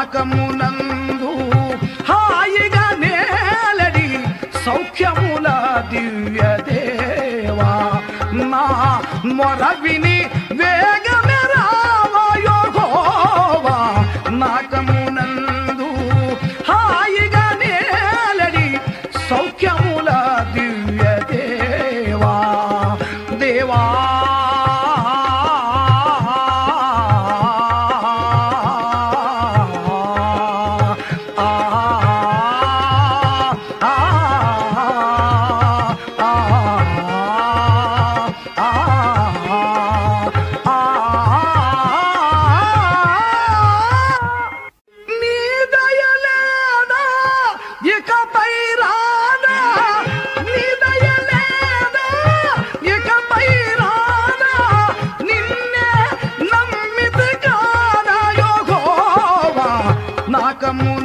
నాకమునందు హాయిగా నేలడి సౌఖ్యముల దివ్య దేవా నా మొర విని వేగమే రావయోగోవా నాకమునందు హాయిగా నేలడి సౌఖ్యముల దివ్య దేవా దేవా నీ దయలేదా ఇకపై రాదా నీ దయలేదా ఇకపై రాదా నిన్నే నమ్మితి కాదా యోగోవా నాకము